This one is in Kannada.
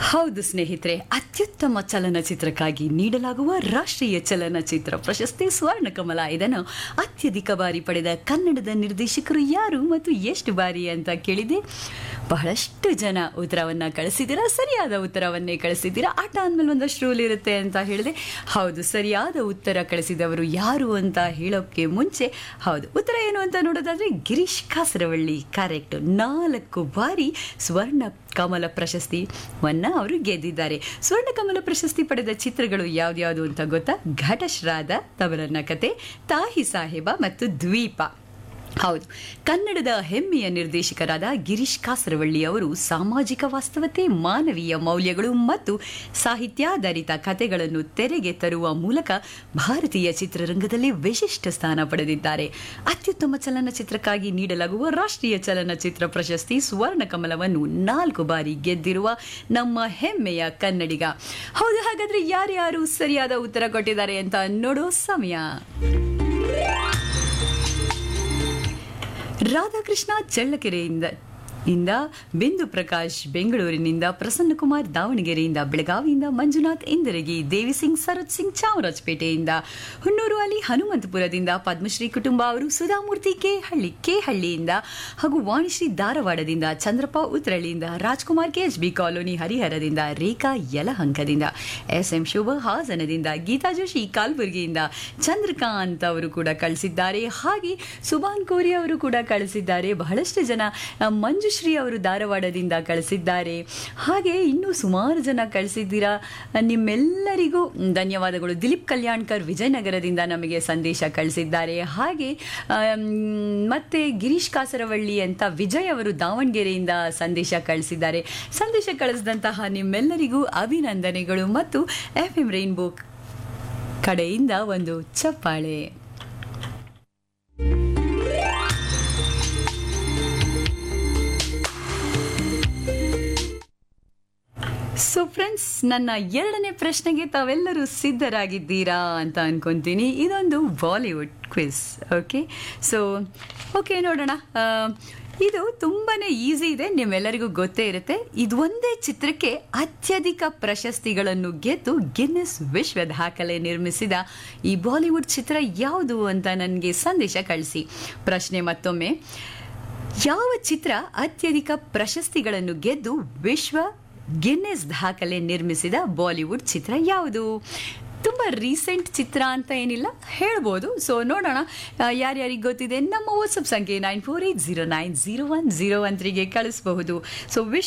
ಹೌದು ಸ್ನೇಹಿತರೆ ಅತ್ಯುತ್ತಮ ಚಲನಚಿತ್ರಕ್ಕಾಗಿ ನೀಡಲಾಗುವ ರಾಷ್ಟ್ರೀಯ ಚಲನಚಿತ್ರ ಪ್ರಶಸ್ತಿ ಸ್ವರ್ಣಕಮಲ ಇದನ್ನು ಅತ್ಯಧಿಕ ಬಾರಿ ಪಡೆದ ಕನ್ನಡದ ನಿರ್ದೇಶಕರು ಯಾರು ಮತ್ತು ಎಷ್ಟು ಬಾರಿ ಅಂತ ಕೇಳಿದೆ ಬಹಳಷ್ಟು ಜನ ಉತ್ತರವನ್ನ ಕಳಿಸಿದ್ದೀರಾ ಸರಿಯಾದ ಉತ್ತರವನ್ನೇ ಕಳಿಸಿದ್ದೀರಾ ಆಟ ಅಂದಮೇಲೆ ಒಂದಷ್ಟು ರೂಲ್ ಇರುತ್ತೆ ಅಂತ ಹೇಳಿದೆ ಹೌದು ಸರಿಯಾದ ಉತ್ತರ ಕಳಿಸಿದವರು ಯಾರು ಅಂತ ಹೇಳೋಕ್ಕೆ ಮುಂಚೆ ಹೌದು ಉತ್ತರ ಏನು ಅಂತ ನೋಡೋದಾದ್ರೆ ಗಿರೀಶ್ ಕಾಸರವಳ್ಳಿ ಕರೆಕ್ಟ್ ನಾಲ್ಕು ಬಾರಿ ಸ್ವರ್ಣ ಕಮಲ ಪ್ರಶಸ್ತಿವನ್ನ ಅವರು ಗೆದ್ದಿದ್ದಾರೆ ಸ್ವರ್ಣ ಕಮಲ ಪ್ರಶಸ್ತಿ ಪಡೆದ ಚಿತ್ರಗಳು ಯಾವ್ದ್ಯಾವುದು ಅಂತ ಗೊತ್ತಾ ಘಟಶ್ರಾದ ತವರನ್ನ ಕತೆ ತಾಹಿ ಸಾಹೇಬ ಮತ್ತು ದ್ವೀಪ ಹೌದು ಕನ್ನಡದ ಹೆಮ್ಮೆಯ ನಿರ್ದೇಶಕರಾದ ಗಿರೀಶ್ ಕಾಸರವಳ್ಳಿ ಅವರು ಸಾಮಾಜಿಕ ವಾಸ್ತವತೆ ಮಾನವೀಯ ಮೌಲ್ಯಗಳು ಮತ್ತು ಸಾಹಿತ್ಯಾಧಾರಿತ ಕಥೆಗಳನ್ನು ತೆರೆಗೆ ತರುವ ಮೂಲಕ ಭಾರತೀಯ ಚಿತ್ರರಂಗದಲ್ಲಿ ವಿಶಿಷ್ಟ ಸ್ಥಾನ ಪಡೆದಿದ್ದಾರೆ ಅತ್ಯುತ್ತಮ ಚಲನಚಿತ್ರಕ್ಕಾಗಿ ನೀಡಲಾಗುವ ರಾಷ್ಟ್ರೀಯ ಚಲನಚಿತ್ರ ಪ್ರಶಸ್ತಿ ಸ್ವರ್ಣ ಕಮಲವನ್ನು ನಾಲ್ಕು ಬಾರಿ ಗೆದ್ದಿರುವ ನಮ್ಮ ಹೆಮ್ಮೆಯ ಕನ್ನಡಿಗ ಹೌದು ಹಾಗಾದ್ರೆ ಯಾರ್ಯಾರು ಸರಿಯಾದ ಉತ್ತರ ಕೊಟ್ಟಿದ್ದಾರೆ ಅಂತ ನೋಡೋ ಸಮಯ ರಾಧಾಕೃಷ್ಣ ಚಳ್ಳಕೆರೆಯಿಂದ ಇಂದ ಬಿಂದು ಪ್ರಕಾಶ್ ಬೆಂಗಳೂರಿನಿಂದ ಪ್ರಸನ್ನಕುಮಾರ್ ದಾವಣಗೆರೆಯಿಂದ ಬೆಳಗಾವಿಯಿಂದ ಮಂಜುನಾಥ್ ಇಂದರಗಿ ದೇವಿಸಿಂಗ್ ಸರತ್ ಸಿಂಗ್ ಚಾಮರಾಜಪೇಟೆಯಿಂದ ಹುಣ್ಣೂರು ಅಲಿ ಹನುಮಂತಪುರದಿಂದ ಪದ್ಮಶ್ರೀ ಕುಟುಂಬ ಅವರು ಸುಧಾಮೂರ್ತಿ ಕೆ ಹಳ್ಳಿ ಕೆ ಹಳ್ಳಿಯಿಂದ ಹಾಗೂ ವಾಣಿಶ್ರೀ ಧಾರವಾಡದಿಂದ ಚಂದ್ರಪ್ಪ ಉತ್ರಳಿಯಿಂದ Rajkumar K H B colony ಹರಿಹರದಿಂದ ರೇಖಾ ಯಲಹಂಕದಿಂದ ಎಸ್ ಎಂ ಶುಭ ಹಾಸನದಿಂದ ಗೀತಾ ಜೋಶಿ ಕಾಲ್ಬುರ್ಗಿಯಿಂದ ಚಂದ್ರಕಾಂತ್ ಅವರು ಕೂಡ ಕಳಿಸಿದ್ದಾರೆ ಹಾಗೆ ಸುಭಾನ್ ಕೋರಿ ಅವರು ಕೂಡ ಕಳಿಸಿದ್ದಾರೆ ಬಹಳಷ್ಟು ಜನ ಆ, ಮಂಜುಶ್ರೀ ಅವರು ಧಾರವಾಡದಿಂದ ಕಳಿಸಿದ್ದಾರೆ ಹಾಗೆ ಇನ್ನೂ ಸುಮಾರು ಜನ ಕಳಿಸಿದ್ದೀರಾ ನಿಮ್ಮೆಲ್ಲರಿಗೂ ಧನ್ಯವಾದಗಳು ದಿಲೀಪ್ ಕಲ್ಯಾಣ್ಕರ್ ವಿಜಯನಗರದಿಂದ ನಮಗೆ ಸಂದೇಶ ಕಳಿಸಿದ್ದಾರೆ ಹಾಗೆ ಆಮ್, ಮತ್ತೆ ಗಿರೀಶ್ ಕಾಸರವಳ್ಳಿ ಅಂತ ವಿಜಯ್ ಅವರು ದಾವಣಗೆರೆಯಿಂದ ಸಂದೇಶ ಕಳಿಸಿದ್ದಾರೆ ಸಂದೇಶ ಕಳಿಸಿದಂತಹ ನಿಮ್ಮೆಲ್ಲರಿಗೂ ಅಭಿನಂದನೆಗಳು ಮತ್ತು ಎಫ್ ಎಂ ರೈನ್ಬೋ ಕಡೆಯಿಂದ ಒಂದು ಚಪ್ಪಾಳೆ ಸೊ ಫ್ರೆಂಡ್ಸ್ ನನ್ನ ಎರಡನೇ ಪ್ರಶ್ನೆಗೆ ತಾವೆಲ್ಲರೂ ಸಿದ್ಧರಾಗಿದ್ದೀರಾ ಅಂತ ಅನ್ಕೊಂತೀನಿ ಇದೊಂದು Bollywood quiz okay so okay ನೋಡೋಣ ಆ, ಇದು ತುಂಬಾನೇ ಈಸಿ ಇದೆ ನಿಮ್ಮೆಲ್ಲರಿಗೂ ಗೊತ್ತೇ ಇರುತ್ತೆ ಇದು ಒಂದೇ ಚಿತ್ರಕ್ಕೆ ಅತ್ಯಧಿಕ ಪ್ರಶಸ್ತಿಗಳನ್ನು ಗೆದ್ದು ಗಿನ್ನೆಸ್ ವಿಶ್ವ ದಾಖಲೆ ನಿರ್ಮಿಸಿದ ಈ ಬಾಲಿವುಡ್ ಚಿತ್ರ ಯಾವುದು ಅಂತ ನನಗೆ ಸಂದೇಶ ಕಳಿಸಿ ಪ್ರಶ್ನೆ ಮತ್ತೊಮ್ಮೆ ಯಾವ ಚಿತ್ರ ಅತ್ಯಧಿಕ ಪ್ರಶಸ್ತಿಗಳನ್ನು ಗೆದ್ದು ವಿಶ್ವ ಗಿನ್ನೆಸ್ ದಾಖಲೆ ನಿರ್ಮಿಸಿದ ಬಾಲಿವುಡ್ ಚಿತ್ರ ಯಾವುದು ತುಂಬ ರೀಸೆಂಟ್ ಚಿತ್ರ ಅಂತ ಏನಿಲ್ಲ ಹೇಳ್ಬೋದು ಸೊ ನೋಡೋಣ ಯಾರ್ಯಾರಿಗೆ ಗೊತ್ತಿದೆ ನಮ್ಮ ವಾಟ್ಸಪ್ ಸಂಖ್ಯೆ nine four eight zero nine zero one zero one ತ್ರೀಗೆ ಕಳಿಸಬಹುದು ಸೊ ವಿಶ್